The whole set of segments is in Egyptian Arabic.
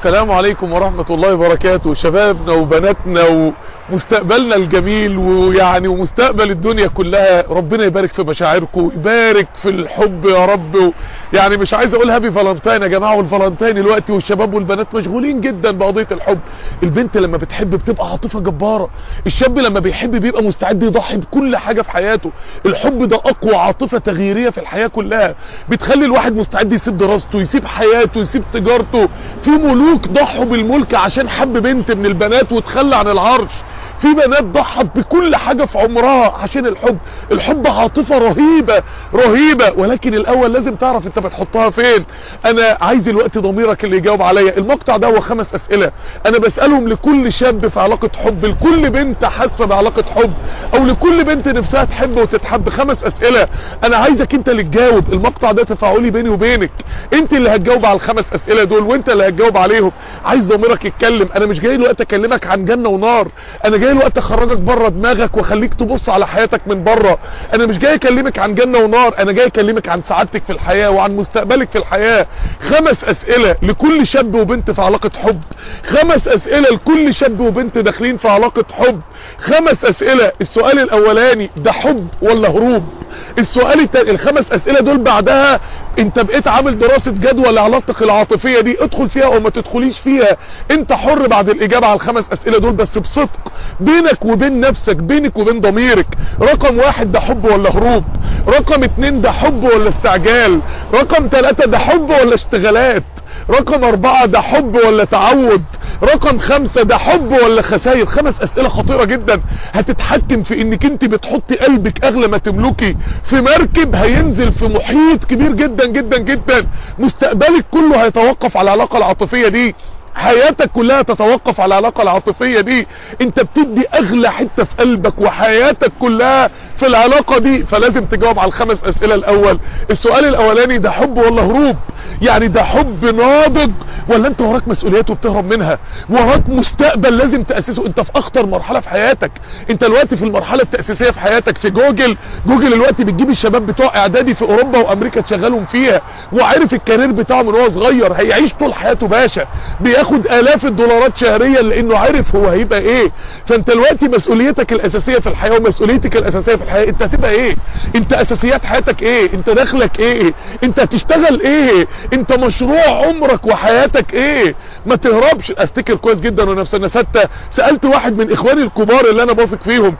السلام عليكم ورحمة الله وبركاته شبابنا وبناتنا ومستقبلنا الجميل ويعني ومستقبل الدنيا كلها ربنا يبارك في مشاعركم يبارك في الحب يا رب يعني مش عايز اقول هابي فالنتين يا جماعة والفالنتين الوقت والشباب والبنات مشغولين جدا بقضية الحب البنت لما بتحب بتبقى عاطفة جبارة الشاب لما بيحب بيبقى مستعد يضحي بكل حاجة في حياته الحب ده اقوى عاطفة تغييرية في الحياة كلها بتخلي الواحد مستعد يسيب دراسته يسيب حياته يسيب تجارته في ملوك ضحوا بالملك عشان حب بنت من البنات وتخلى عن العرش في بنات ضحت بكل حاجة في عمرها عشان الحب الحب عاطفة رهيبة رهيبة ولكن الاول لازم تعرف انت بتحطها فين انا عايز الوقت ضميرك اللي يجاوب عليا المقطع ده هو خمس اسئلة انا بسألهم لكل شاب في علاقة حب لكل بنت حاسة بعلاقة حب او لكل بنت نفسها تحب وتتحب خمس اسئلة انا عايزك انت اللي تجاوب المقطع ده تفاعلي بيني وبينك انت اللي هتجاوب على الخمس اسئلة دول وانت اللي هتجاوب عليهم عايز ضميرك يتكلم انا مش جاي الوقت اكلمك عن جنة ونار انا جاي الوقت اخرجك بره دماغك واخليك تبص على حياتك من بره انا مش جاي اكلمك عن جنة ونار انا جاي اكلمك عن سعادتك في الحياة وعن مستقبلك في الحياة خمس اسئلة لكل شاب وبنت في علاقة حب خمس اسئلة لكل شاب وبنت داخلين في علاقة حب خمس اسئلة السؤال الاولاني ده حب ولا هروب السؤال التاني الخمس اسئلة دول بعدها انت بقيت عامل دراسة جدوى لعلاقتك العاطفية دي ادخل فيها او ما تدخليش فيها انت حر بعد الاجابة على الخمس اسئلة دول بس بصدق بينك وبين نفسك بينك وبين ضميرك رقم واحد ده حب ولا هروب رقم اتنين ده حب ولا استعجال رقم تلاتة ده حب ولا اشتغالات رقم اربعة ده حب ولا تعود رقم خمسة ده حب ولا خسائر خمس اسئلة خطيرة جدا هتتحكم في انك انت بتحطي قلبك اغلى ما تملكي في مركب هينزل في محيط كبير جدا جدا جدا مستقبلك كله هيتوقف على العلاقة العاطفية دي حياتك كلها تتوقف على العلاقة العاطفية دي انت بتدي اغلى حتة في قلبك وحياتك كلها في العلاقة دي فلازم تجاوب على الخمس اسئلة الاول السؤال الاولاني ده حب ولا هروب يعني ده حب ناضج ولا انت وراك مسؤوليات وبتهرب منها وراك مستقبل لازم تأسسه انت في اخطر مرحلة في حياتك انت دلوقتي في المرحلة التأسيسية في حياتك في جوجل جوجل دلوقتي بتجيب الشباب بتوع اعدادي في اوروبا وامريكا تشغلهم فيها وعارف الكارير بتاعه من وهو صغير هيعيش طول حياته باشا بياخد الاف الدولارات شهريا لانه عارف هو هيبقى ايه فانت دلوقتي مسؤوليتك الاساسية في الحياة ومسؤوليتك الاساسية في الحياة انت هتبقى ايه انت اساسيات حياتك ايه انت دخلك ايه انت هتشتغل ايه انت مشروع عمرك وحياتك ايه ما تهربش افتكر كويس جدا وانا في سنه سته سالت واحد من اخواني الكبار اللي انا بثق فيهم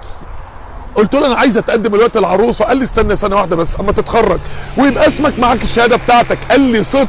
قلت له انا عايز اتقدم الوقت العروسه قال لي استنى سنه واحده بس اما تتخرج ويبقى اسمك معاك الشهاده بتاعتك قال لي ثق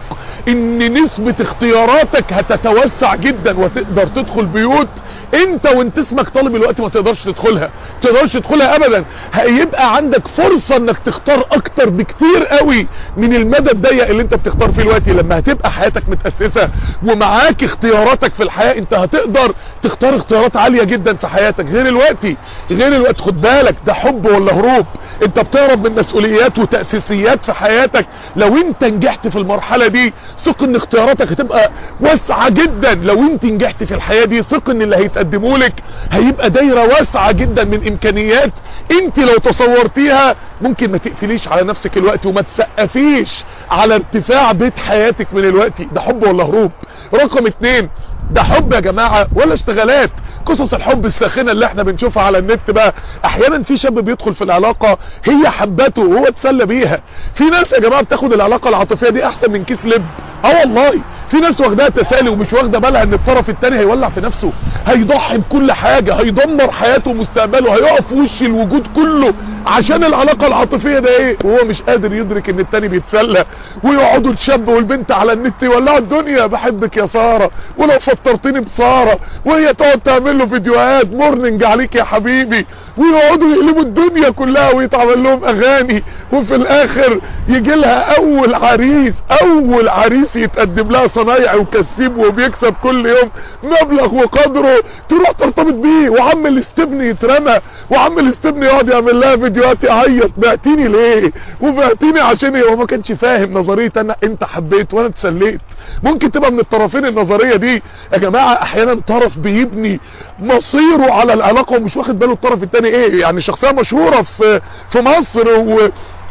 ان نسبه اختياراتك هتتوسع جدا وتقدر تدخل بيوت انت وانت اسمك طالب الوقت ما تقدرش تدخلها ما تقدرش تدخلها ابدا هيبقى عندك فرصة انك تختار اكتر بكتير قوي من المدى الضيق اللي انت بتختار فيه الوقت لما هتبقى حياتك متأسسة ومعاك اختياراتك في الحياة انت هتقدر تختار اختيارات عالية جدا في حياتك غير الوقت غير الوقت خد بالك ده حب ولا هروب انت بتهرب من مسؤوليات وتأسيسيات في حياتك لو انت نجحت في المرحلة دي ثق ان اختياراتك هتبقى واسعة جدا لو انت نجحت في الحياة دي ثق ان اللي هيتقدموا لك هيبقى دايرة واسعة جدا من امكانيات انت لو تصورتيها ممكن ما تقفليش على نفسك الوقت وما تسقفيش على ارتفاع بيت حياتك من الوقت ده حب ولا هروب رقم اتنين ده حب يا جماعة ولا اشتغالات قصص الحب الساخنة اللي احنا بنشوفها على النت بقى احيانا في شاب بيدخل في العلاقة هي حبته وهو اتسلى بيها في ناس يا جماعة بتاخد العلاقة العاطفية دي احسن من كيس لب اه والله في ناس واخداها تسالي ومش واخده بالها ان الطرف الثاني هيولع في نفسه هيضحي بكل حاجة هيدمر حياته ومستقبله هيقف في وش الوجود كله عشان العلاقة العاطفية ده ايه وهو مش قادر يدرك ان التاني بيتسلى ويقعدوا الشاب والبنت على النت يولعوا الدنيا بحبك يا سارة ولو فطرتني بسارة وهي تقعد تعمل له فيديوهات مورنينج عليك يا حبيبي ويقعدوا يقلبوا الدنيا كلها ويتعمل لهم اغاني وفي الاخر يجي لها اول عريس اول عريس يتقدم لها صنايعي وكسيب وبيكسب كل يوم مبلغ وقدره تروح ترتبط بيه وعم الاستبن يترمى وعم الاستبن يقعد يعمل لها فيديوهات يعيط بعتيني ليه وبعتيني عشان ايه هو ما كانش فاهم نظريه انا انت حبيت وانا اتسليت ممكن تبقى من الطرفين النظريه دي يا جماعه احيانا طرف بيبني مصيره على العلاقه ومش واخد باله الطرف الثاني ايه يعني شخصيه مشهوره في في مصر و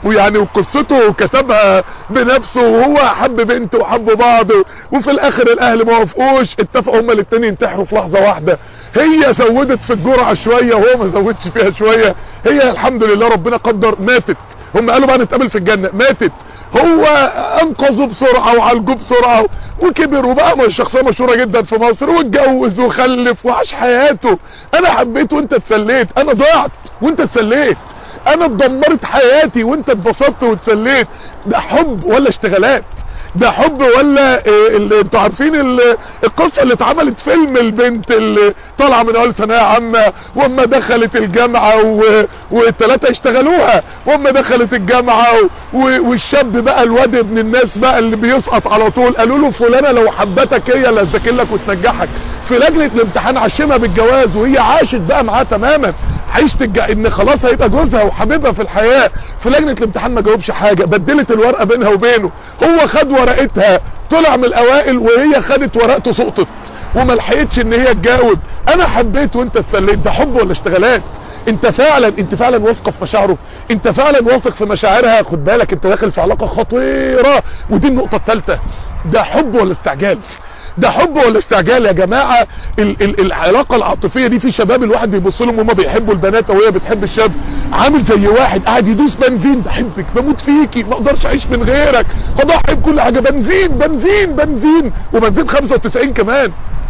ويعني وقصته كتبها بنفسه وهو حب بنت وحبوا بعض وفي الاخر الاهل ما وافقوش اتفقوا هما الاثنين ينتحروا في لحظه واحده هي زودت في الجرعه شويه وهو ما زودش فيها شويه هي الحمد لله ربنا قدر ماتت هم قالوا بقى نتقابل في الجنه ماتت هو انقذه بسرعه وعالجه بسرعه وكبر وبقى شخصيه مشهوره جدا في مصر واتجوز وخلف وعاش حياته انا حبيت وانت اتسليت انا ضعت وانت اتسليت انا اتدمرت حياتي وانت اتبسطت واتسليت ده حب ولا اشتغالات ده حب ولا إيه اللي انتوا عارفين ال- القصه اللي اتعملت فيلم البنت اللي طالعه من اول ثانويه عامه واما دخلت الجامعه و- والثلاثه اشتغلوها واما دخلت الجامعه و- والشاب بقى الواد ابن الناس بقى اللي بيسقط على طول قالوا له فلانه لو حبتك هي اللي هتذاكر لك وتنجحك في لجنه الامتحان عشمها بالجواز وهي عاشت بقى معاه تماما عيشت الج... ان خلاص هيبقى جوزها وحبيبها في الحياه في لجنه الامتحان ما جاوبش حاجه بدلت الورقه بينها وبينه هو خد ورقتها طلع من الاوائل وهي خدت ورقته سقطت وما لحقتش ان هي تجاوب انا حبيت وانت اتسليت ده حب ولا اشتغالات انت فعلا انت فعلا واثقه في مشاعره انت فعلا واثق في مشاعرها خد بالك انت داخل في علاقه خطيره ودي النقطه الثالثه ده حب ولا استعجال ده حب ولا استعجال يا جماعه ال ال العلاقه العاطفيه دي في شباب الواحد بيبص لهم وهم بيحبوا البنات وهي بتحب الشاب عامل زي واحد قاعد يدوس بنزين بحبك بموت فيكي ما اقدرش اعيش من غيرك هضحي بكل حاجه بنزين بنزين بنزين وبنزين 95 كمان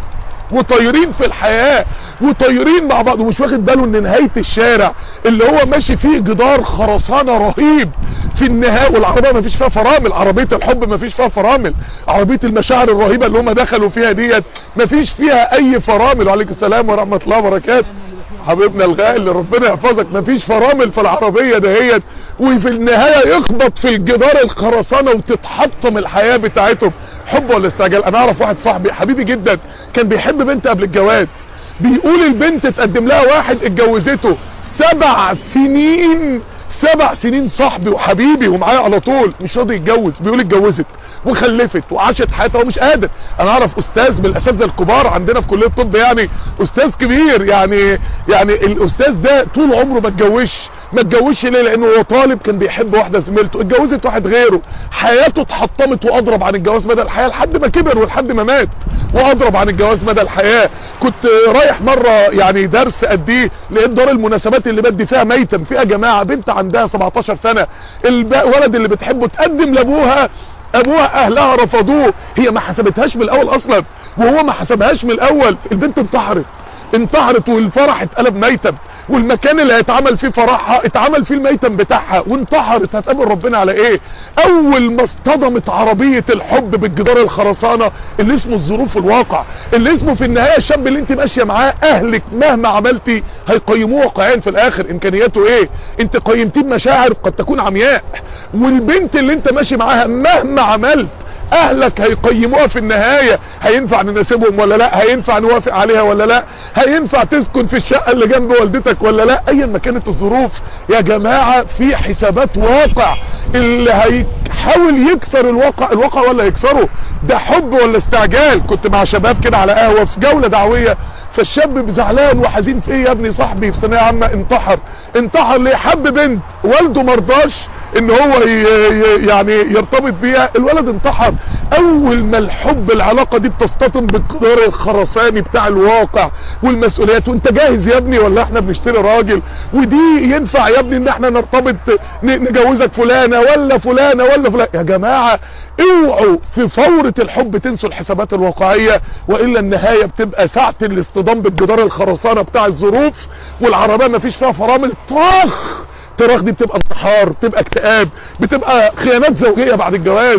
وطايرين في الحياة وطايرين مع بعض ومش واخد باله ان نهاية الشارع اللي هو ماشي فيه جدار خرسانة رهيب في النهاية والعربية ما فيش فيها فرامل عربية الحب ما فيش فيها فرامل عربية المشاعر الرهيبة اللي هم دخلوا فيها ديت ما فيش فيها اي فرامل وعليكم السلام ورحمة الله وبركاته حبيبنا الغالي اللي ربنا يحفظك مفيش فرامل في العربية دهيت وفي النهاية يخبط في الجدار الخرسانة وتتحطم الحياة بتاعتهم حب ولا استعجال انا اعرف واحد صاحبي حبيبي جدا كان بيحب بنت قبل الجواز بيقول البنت تقدم لها واحد اتجوزته سبع سنين سبع سنين صاحبي وحبيبي ومعايا على طول مش راضي يتجوز بيقول اتجوزت وخلفت وعاشت حياتها ومش قادر انا اعرف استاذ من الاساتذه الكبار عندنا في كليه الطب يعني استاذ كبير يعني يعني الاستاذ ده طول عمره ما اتجوزش ما اتجوزش ليه لانه هو طالب كان بيحب واحده زميلته اتجوزت واحد غيره حياته اتحطمت واضرب عن الجواز مدى الحياه لحد ما كبر ولحد ما مات واضرب عن الجواز مدى الحياه كنت رايح مره يعني درس اديه لقيت دار المناسبات اللي بدي فيها ميتم فيها جماعه بنت عندها 17 سنه الولد اللي بتحبه تقدم لابوها ابوها اهلها رفضوه هي ما حسبتهاش من الاول اصلا وهو ما حسبهاش من الاول البنت انتحرت انتحرت والفرح اتقلب ميتم والمكان اللي هيتعمل فيه فرحها اتعمل فيه الميتم بتاعها وانتحرت هتقابل ربنا على ايه اول ما اصطدمت عربية الحب بالجدار الخرسانة اللي اسمه الظروف الواقع اللي اسمه في النهاية الشاب اللي انت ماشية معاه اهلك مهما عملتي هيقيموه واقعيا في الاخر امكانياته ايه انت قيمتيه بمشاعر قد تكون عمياء والبنت اللي انت ماشي معاها مهما عملت اهلك هيقيموها في النهاية هينفع نناسبهم ولا لا هينفع نوافق عليها ولا لا هينفع تسكن في الشقة اللي جنب والدتك ولا لا ايا ما كانت الظروف يا جماعة في حسابات واقع اللي هيحاول يكسر الواقع الواقع ولا يكسره ده حب ولا استعجال كنت مع شباب كده على قهوة في جولة دعوية فالشاب زعلان وحزين في ايه يا ابني صاحبي في ثانويه عامه انتحر انتحر ليه حب بنت والده مرضاش ان هو ي... ي... يعني يرتبط بيها الولد انتحر اول ما الحب العلاقه دي بتستطم بالقدر الخرساني بتاع الواقع والمسؤوليات وانت جاهز يا ابني ولا احنا بنشتري راجل ودي ينفع يا ابني ان احنا نرتبط ن... نجوزك فلانه ولا فلانه ولا فلانه يا جماعه اوعوا في فوره الحب تنسوا الحسابات الواقعيه والا النهايه بتبقى ساعه الاصطدام بالجدار الخرسانه بتاع الظروف والعربيه ما فيش فيها فرامل طخ الطراخ دي بتبقى انتحار بتبقى اكتئاب بتبقى خيانات زوجية بعد الجواز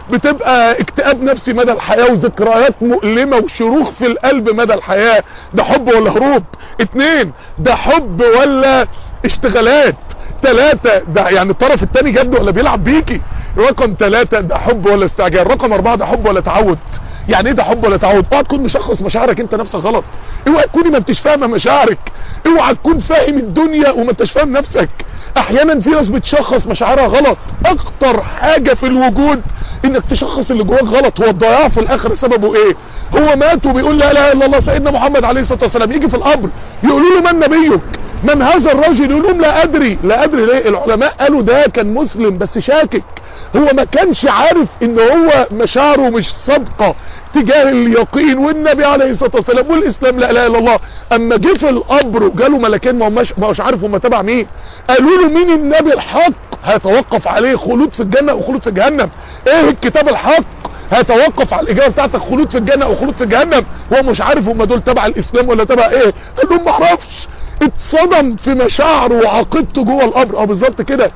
بتبقى اكتئاب نفسي مدى الحياة وذكريات مؤلمة وشروخ في القلب مدى الحياة ده حب ولا هروب اتنين ده حب ولا اشتغالات ثلاثة ده يعني الطرف التاني جد ولا بيلعب بيكي رقم ثلاثة ده حب ولا استعجال رقم اربعة ده حب ولا تعود يعني ايه ده حب ولا تعود اوعى تكون مشخص مشاعرك انت نفسك غلط اوعى تكوني ما انتش فاهمه مشاعرك اوعى تكون فاهم الدنيا وما انتش فاهم نفسك احيانا في ناس بتشخص مشاعرها غلط اكتر حاجه في الوجود انك تشخص اللي جواك غلط هو الضياع في الاخر سببه ايه هو مات وبيقول لا اله الا الله سيدنا محمد عليه الصلاه والسلام يجي في القبر يقولوا له من نبيك من هذا الرجل يقول لهم لا ادري لا ادري ليه العلماء قالوا ده كان مسلم بس شاكك هو ما كانش عارف ان هو مشاعره مش صادقة تجاه اليقين والنبي عليه الصلاة والسلام والاسلام لا اله الا الله اما جه في القبر وجاله ملكين ما هماش ما هوش عارف هم تبع مين قالوا له مين النبي الحق هيتوقف عليه خلود في الجنة وخلود في جهنم ايه الكتاب الحق هيتوقف على الاجابه بتاعتك خلود في الجنه او خلود في جهنم هو مش عارف هم دول تبع الاسلام ولا تبع ايه قال لهم ما اعرفش اتصدم في مشاعره وعقيدته جوه القبر اه بالظبط كده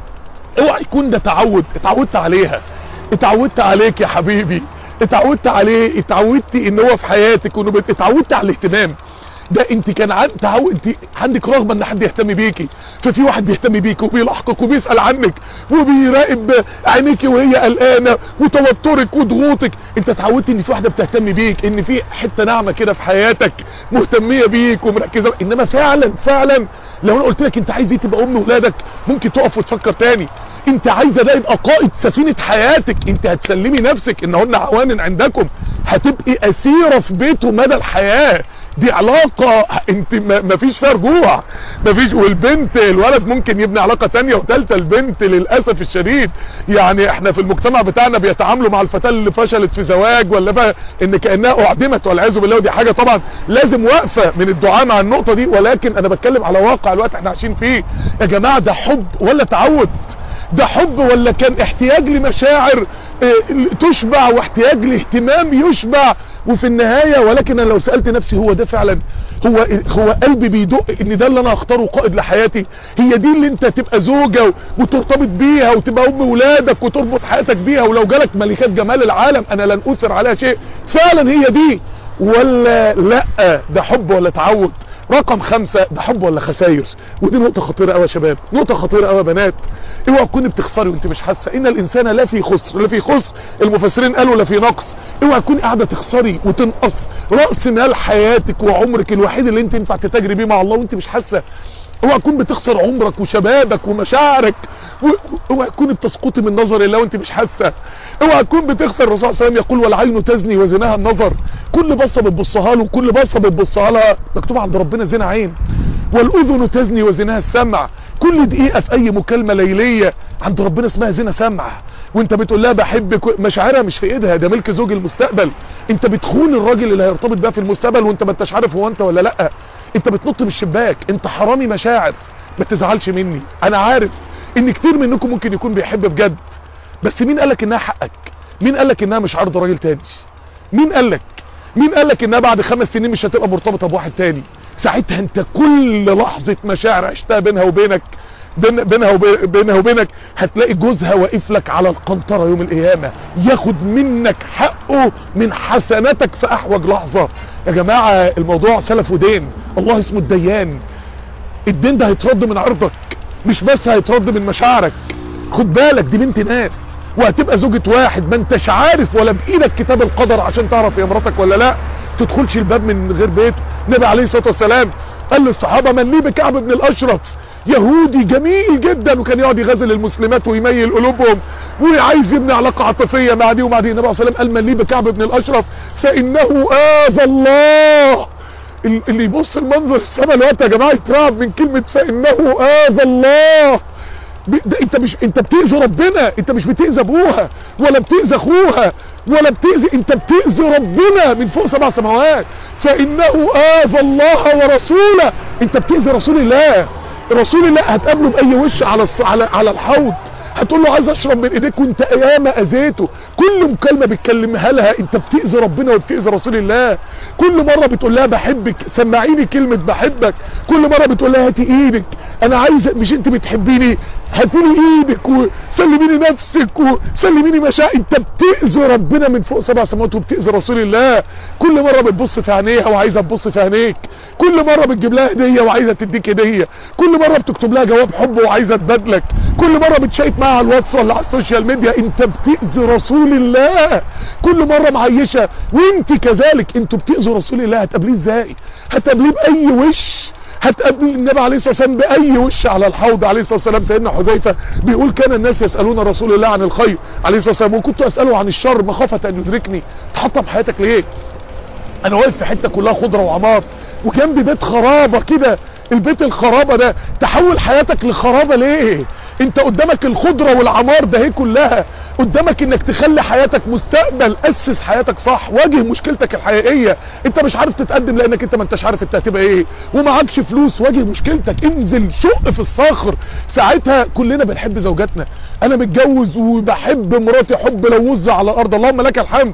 اوعى يكون ده تعود اتعودت عليها اتعودت عليك يا حبيبي اتعودت عليه اتعودت ان هو في حياتك وانه بت... اتعودت على الاهتمام ده انت كان عند تعود انت عندك رغبه ان حد يهتم بيكي ففي واحد بيهتم بيكي وبيلاحقك وبيسال عنك وبيراقب عينيكي وهي قلقانه وتوترك وضغوطك انت اتعودت ان في واحده بتهتم بيك ان في حته ناعمه كده في حياتك مهتميه بيك ومركزه انما فعلا فعلا لو انا قلت لك انت عايز ايه تبقى ام ولادك ممكن تقف وتفكر تاني انت عايزه ده يبقى قائد سفينه حياتك انت هتسلمي نفسك انهن عوان عندكم هتبقي اسيره في بيته مدى الحياه دي علاقة انت ما فيش فيها رجوع ما فيش والبنت الولد ممكن يبني علاقة تانية وثالثه البنت للأسف الشديد يعني احنا في المجتمع بتاعنا بيتعاملوا مع الفتاة اللي فشلت في زواج ولا بقى ان كأنها اعدمت والعياذ بالله ودي حاجة طبعا لازم وقفة من الدعاء مع النقطة دي ولكن انا بتكلم على واقع الوقت احنا عايشين فيه يا جماعة ده حب ولا تعود ده حب ولا كان احتياج لمشاعر اه تشبع واحتياج لاهتمام يشبع وفي النهاية ولكن انا لو سألت نفسي هو ده فعلا هو هو قلبي بيدق ان ده اللي انا اختاره قائد لحياتي هي دي اللي انت تبقى زوجة وترتبط بيها وتبقى ام ولادك وتربط حياتك بيها ولو جالك ملكات جمال العالم انا لن اثر عليها شيء فعلا هي دي ولا لا ده حب ولا تعود رقم خمسة ده حب ولا خساير ودي نقطة خطيرة قوي يا شباب نقطة خطيرة قوي يا بنات اوعى تكوني بتخسري وانت مش حاسة ان الانسان لا في خسر لا في خسر المفسرين قالوا لا في نقص اوعى تكوني قاعدة تخسري وتنقص رأس مال حياتك وعمرك الوحيد اللي انت ينفع تتاجري بيه مع الله وانت مش حاسة اوعى تكون بتخسر عمرك وشبابك ومشاعرك اوعى تكون بتسقطي من نظر الله وانت مش حاسه اوعى تكون بتخسر الرسول صلى الله عليه وسلم يقول والعين تزني وزناها النظر كل بصه بتبصها له وكل بصه بتبصها لها مكتوب عند ربنا زنا عين والاذن تزني وزناها السمع كل دقيقه في اي مكالمه ليليه عند ربنا اسمها زنا سمع وانت بتقول لها بحبك مشاعرها مش في ايدها ده ملك زوج المستقبل انت بتخون الراجل اللي هيرتبط بيها في المستقبل وانت ما انتش عارف هو انت ولا لا انت بتنط من الشباك انت حرامي مشاعر ما تزعلش مني انا عارف ان كتير منكم ممكن يكون بيحب بجد بس مين قالك انها حقك مين قالك انها مش عرض راجل تاني مين قالك مين قالك انها بعد خمس سنين مش هتبقى مرتبطة بواحد تاني ساعتها انت كل لحظة مشاعر عشتها بينها وبينك بين بينها وبينها وبينك هتلاقي جوزها واقف لك على القنطرة يوم القيامة ياخد منك حقه من حسناتك في احوج لحظة يا جماعة الموضوع سلف ودين الله اسمه الديان الدين ده هيترد من عرضك مش بس هيترد من مشاعرك خد بالك دي بنت ناس وهتبقى زوجة واحد ما انتش عارف ولا بايدك كتاب القدر عشان تعرف يا مراتك ولا لا تدخلش الباب من غير بيته النبي عليه الصلاة والسلام قال للصحابة من لي بكعب بن الاشرف يهودي جميل جدا وكان يقعد يغزل المسلمات ويميل قلوبهم وعايز يبني علاقة عاطفية مع دي ومع دي النبي عليه الصلاة والسلام قال من لي بكعب بن الاشرف فانه اذى الله اللي يبص المنظر السما الوقت يا جماعة يترعب من كلمة فانه اذى الله ده انت مش انت بتأذي ربنا انت مش بتأذي ابوها ولا بتأذي اخوها ولا بتأذي انت بتأذي ربنا من فوق سبع سماوات فانه اذى الله ورسوله انت بتأذي رسول الله رسول الله هتقابله باي وش على الص... على على الحوض هتقول له عايز اشرب من ايديك وانت اياما اذيته كل مكالمه بتكلمها لها انت بتاذي ربنا وبتاذي رسول الله كل مره بتقول لها بحبك سمعيني كلمه بحبك كل مره بتقول لها هاتي ايدك انا عايز مش انت بتحبيني هاتي لي ايدك وسلميني نفسك وسلميني مشاعر انت بتاذي ربنا من فوق سبع سماوات وبتاذي رسول الله كل مره بتبص في عينيها وعايزه تبص في عينيك كل مره بتجيب لها هديه وعايزه تديك هديه كل مره بتكتب لها جواب حب وعايزه تبادلك كل مره بتشيك معاها على الواتس ولا على السوشيال ميديا انت بتأذي رسول الله كل مرة معيشة وانت كذلك انتوا بتأذوا رسول الله هتقابليه ازاي هتقابليه باي وش هتقابل النبي عليه الصلاة والسلام بأي وش على الحوض عليه الصلاة والسلام سيدنا حذيفة بيقول كان الناس يسألون رسول الله عن الخير عليه الصلاة والسلام وكنت أسأله عن الشر مخافة أن يدركني تحطم حياتك ليه انا واقف في حتة كلها خضرة وعمار وجنبي بيت خرابة كده البيت الخرابة ده تحول حياتك لخرابة ليه انت قدامك الخضرة والعمار ده هي كلها قدامك انك تخلي حياتك مستقبل اسس حياتك صح واجه مشكلتك الحقيقية انت مش عارف تتقدم لانك انت ما انتش عارف انت هتبقى ايه ومعكش فلوس واجه مشكلتك انزل شق في الصخر ساعتها كلنا بنحب زوجاتنا انا متجوز وبحب مراتي حب لو وزع على الارض اللهم لك الحمد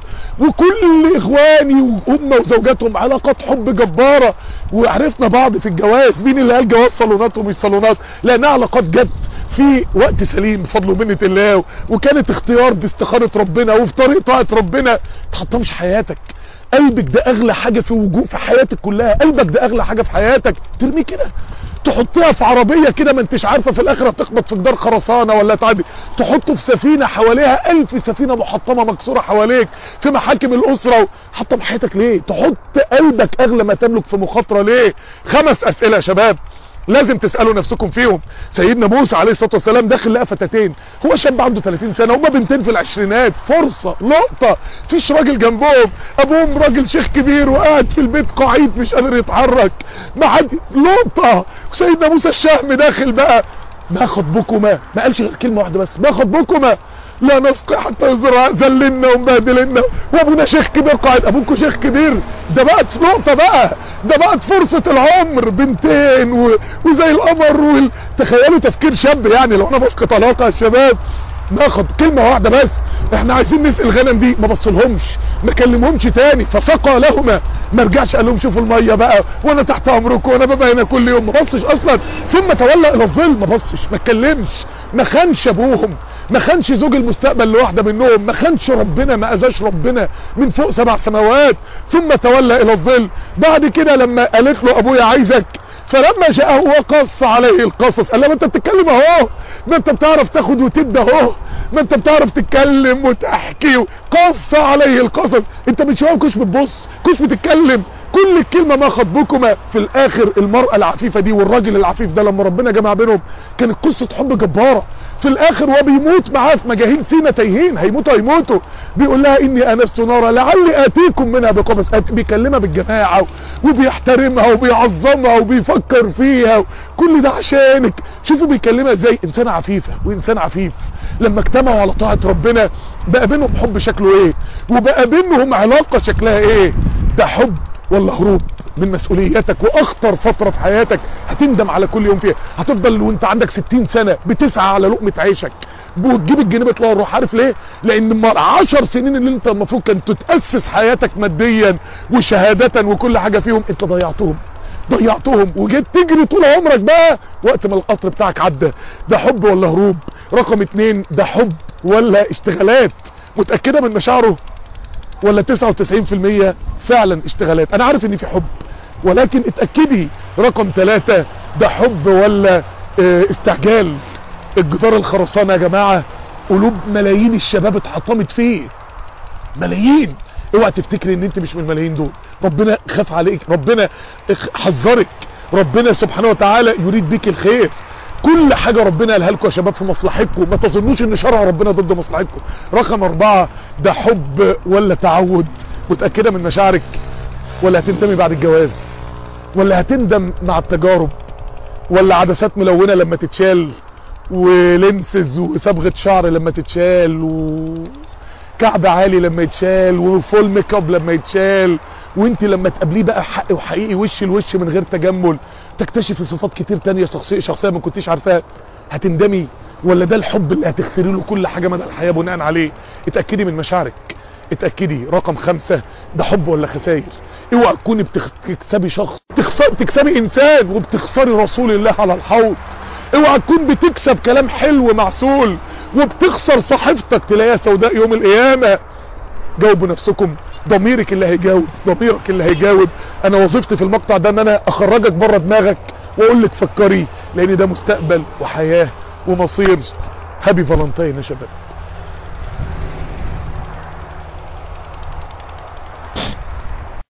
وكل اخواني وهم وزوجاتهم علاقات حب جبارة وعرفنا بعض في الجواز مين اللي قال جواز صالونات ومش صالونات لانها علاقات جد في وقت سليم بفضل ومنة الله وكانت اختيار باستخارة ربنا وفي طريق طاعة ربنا تحطمش حياتك قلبك ده اغلى حاجة في وجود في حياتك كلها قلبك ده اغلى حاجة في حياتك ترميه كده تحطيها في عربية كده ما انتش عارفة في الاخرة تخبط في جدار خرسانة ولا تعدي تحطه في سفينة حواليها الف سفينة محطمة مكسورة حواليك في محاكم الاسرة حطم حياتك ليه تحط قلبك اغلى ما تملك في مخاطرة ليه خمس اسئلة يا شباب لازم تسألوا نفسكم فيهم سيدنا موسى عليه الصلاة والسلام داخل لقى فتاتين هو شاب عنده 30 سنة هما بنتين في العشرينات فرصة لقطة فيش راجل جنبهم ابوهم راجل شيخ كبير وقاعد في البيت قعيد مش قادر يتحرك ما حد لقطة سيدنا موسى الشهم داخل بقى ما خطبكما ما قالش غير كلمة واحدة بس ما خطبكما لا نسقي حتى يزرع ذلنا ومبهدلنا وابونا شيخ كبير قاعد ابوكوا شيخ كبير ده بقت نقطة بقى ده بقت فرصة العمر بنتين و... وزي القمر وال... تخيلوا تفكير شاب يعني لو انا بفقد علاقة الشباب ناخد كلمة واحدة بس احنا عايزين نسقي الغنم دي ما بصلهمش ما كلمهمش تاني فسقى لهما ما رجعش قال لهم شوفوا المية بقى وانا تحت امركم وانا ببقى هنا كل يوم ما بصش اصلا ثم تولى الى الظل ما بصش ما اتكلمش ما خانش ابوهم ما خانش زوج المستقبل لواحدة منهم ما خانش ربنا ما اذاش ربنا من فوق سبع سماوات ثم تولى الى الظل بعد كده لما قالت له ابويا عايزك فلما جاءه وقص عليه القصص قال له ما انت بتتكلم اهو ما انت بتعرف تاخد وتدي اهو ما انت بتعرف تتكلم وتحكي قص عليه القصص انت من شويه كنتش بتبص كنتش بتتكلم كل الكلمة ما خطبكما في الاخر المرأة العفيفة دي والراجل العفيف ده لما ربنا جمع بينهم كانت قصة حب جبارة في الاخر وبيموت معاه في مجاهيل سينا تايهين هيموتوا هيموتوا بيقول لها اني انست نارا لعلي اتيكم منها بقبس بيكلمها بالجماعة وبيحترمها وبيعظمها وبيفكر فيها كل ده عشانك شوفوا بيكلمها ازاي انسانة عفيفة وانسان عفيف لما اجتمعوا على طاعة ربنا بقى بينهم حب شكله ايه وبقى بينهم علاقة شكلها ايه ده حب ولا هروب من مسؤولياتك واخطر فترة في حياتك هتندم على كل يوم فيها هتفضل وانت عندك 60 سنة بتسعى على لقمة عيشك وتجيب الجنيه بيطلع الروح عارف ليه لان 10 سنين اللي انت المفروض كانت تتأسس حياتك ماديا وشهادة وكل حاجة فيهم انت ضيعتهم ضيعتهم وجيت تجري طول عمرك بقى وقت ما القطر بتاعك عدى ده حب ولا هروب رقم اتنين ده حب ولا اشتغالات متأكدة من مشاعره ولا 99% فعلا اشتغالات انا عارف ان في حب ولكن اتأكدي رقم ثلاثة ده حب ولا اه استعجال الجدار الخرسانة يا جماعة قلوب ملايين الشباب اتحطمت فيه ملايين اوعى تفتكري ان انت مش من الملايين دول ربنا خاف عليك ربنا حذرك ربنا سبحانه وتعالى يريد بك الخير كل حاجة ربنا قالها لكم يا شباب في مصلحتكم ما تظنوش ان شرع ربنا ضد مصلحتكم رقم اربعة ده حب ولا تعود متأكدة من مشاعرك ولا هتندمي بعد الجواز ولا هتندم مع التجارب ولا عدسات ملونة لما تتشال ولينسز وصبغة شعر لما تتشال و... كعب عالي لما يتشال وفول ميك اب لما يتشال وانت لما تقابليه بقى حق وحقيقي وش الوش من غير تجمل تكتشفي صفات كتير تانية شخصية شخصية ما كنتيش عارفاها هتندمي ولا ده الحب اللي هتغفري له كل حاجة مدى الحياة بناء عليه اتأكدي من مشاعرك اتأكدي رقم خمسة ده حب ولا خسائر اوعى تكوني بتكسبي شخص تخسر تكسبي انسان وبتخسري رسول الله على الحوض اوعى تكون بتكسب كلام حلو معسول وبتخسر صحيفتك تلاقيها سوداء يوم القيامة جاوبوا نفسكم ضميرك اللي هيجاوب ضميرك اللي هيجاوب انا وظيفتي في المقطع ده ان انا اخرجك بره دماغك واقول لك فكري لان ده مستقبل وحياة ومصير هابي فالنتين يا شباب